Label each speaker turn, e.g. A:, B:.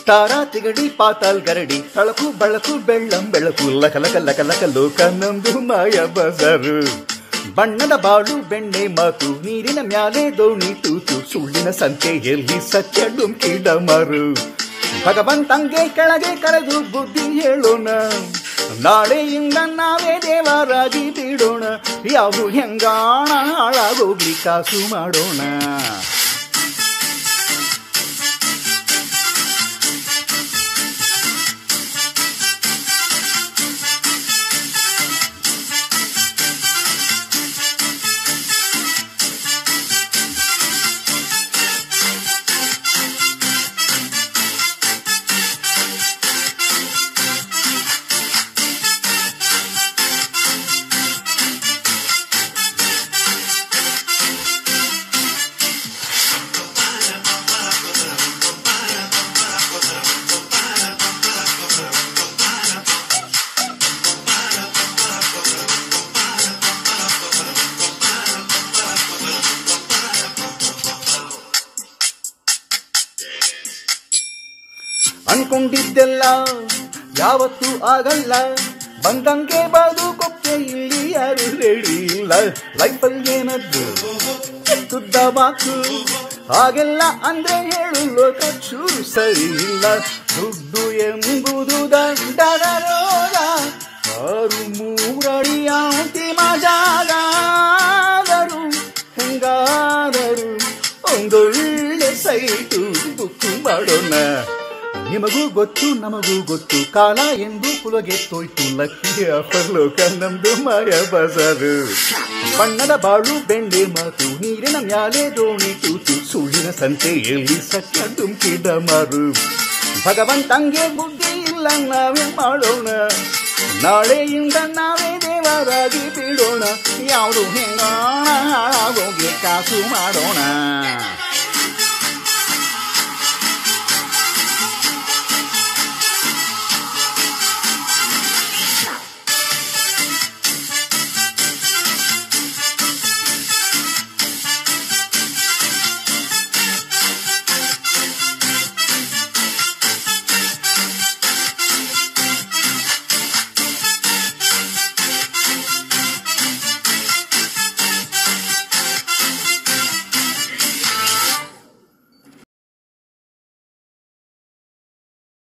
A: ತಾರಾ ತಿಗಡಿ ಪಾತಾಲ್ ಗರಡಿ ತಳಕು ಬಳಕು ಬೆಳ್ಳಂ ಬೆಳಕು ಲಕ ಲಕ ಲಕ ಲಕ ಲೋಕ ನಮ್ದು ಮಾಯ ಬಜಾರು ಬಣ್ಣದ ಬಾಳು ಬೆಣ್ಣೆ ಮಾತು ನೀರಿನ ಮ್ಯಾಲೆ ದೋಣಿ ತೂತು ಸುಳ್ಳಿನ ಸಂತೆಯಲ್ಲಿ ಸತ್ಯ ಡುಮ್ಕಿಡ ಮರು ಭಗವಂತಂಗೆ ಕೆಳಗೆ ಕರೆದು ಬುದ್ಧಿ ಹೇಳೋಣ ನಾಳೆಯಿಂದ ನಾವೇ ದೇವರಾಗಿ ಬಿಡೋಣ ಯಾವು ಹೆಂಗಾಣ ಹಾಳಾಗೋಗ್ಲಿ ಕಾಸು ಮಾಡೋಣ ಅನ್ಕೊಂಡಿದ್ದೆಲ್ಲ ಯಾವತ್ತೂ ಆಗಲ್ಲ ಬಂದಂಗೆ ಬದುಕೊಕ್ಕೆ ಇಲ್ಲಿ ಯಾರು ರೆಡಿ ಇಲ್ಲ ಲೈಫಲ್ಲಿ ಏನದ್ದು ತುದ್ದ ಮಾತು ಹಾಗೆಲ್ಲ ಅಂದ್ರೆ ಹೇಳು ಲೋಕ ಚೂರು ಸರಿ ಇಲ್ಲ ದುಡ್ಡು ಎಂಬುದು ದಂಡದ ರೋಗ ಆರು ಮೂರಡಿ ಅಂತಿಮ ಜಾಗ ಆದರೂ ಹೆಂಗಾದರೂ ಒಂದೊಳ್ಳೆ ಸೈಟು ಬುಕ್ ಮಾಡೋಣ ನಿಮಗೂ ಗೊತ್ತು ನಮಗೂ ಗೊತ್ತು ಕಾಲ ಎಂದು ಕುಲಗೆ ತೋಯ್ತು ಲಕ್ಕಿ ಅಪರ್ಲೋಕ ನಮ್ದು ಮಾಯ ಬಜಾರು ಬಣ್ಣದ ಬಾಳು ಬೆಂಡೆ ಮಾತು ನೀರಿನ ಮ್ಯಾಲೆ ದೋಣಿ ತೂತು ಸುಳ್ಳಿನ ಸಂತೆಯಲ್ಲಿ ಸತ್ಯ ಡುಮ್ಕಿಡ ಮಾರು ಭಗವಂತಂಗೆ ಬುದ್ಧಿ ಇಲ್ಲ ನಾವೇ ಮಾಡೋಣ ನಾಳೆಯಿಂದ ನಾವೇ ದೇವರಾಗಿ ಬಿಡೋಣ ಯಾವುದು ಹೆಂಗಾಣ ಹಾಳಾಗೋಗಿ ಕಾಸು ಮಾಡೋಣ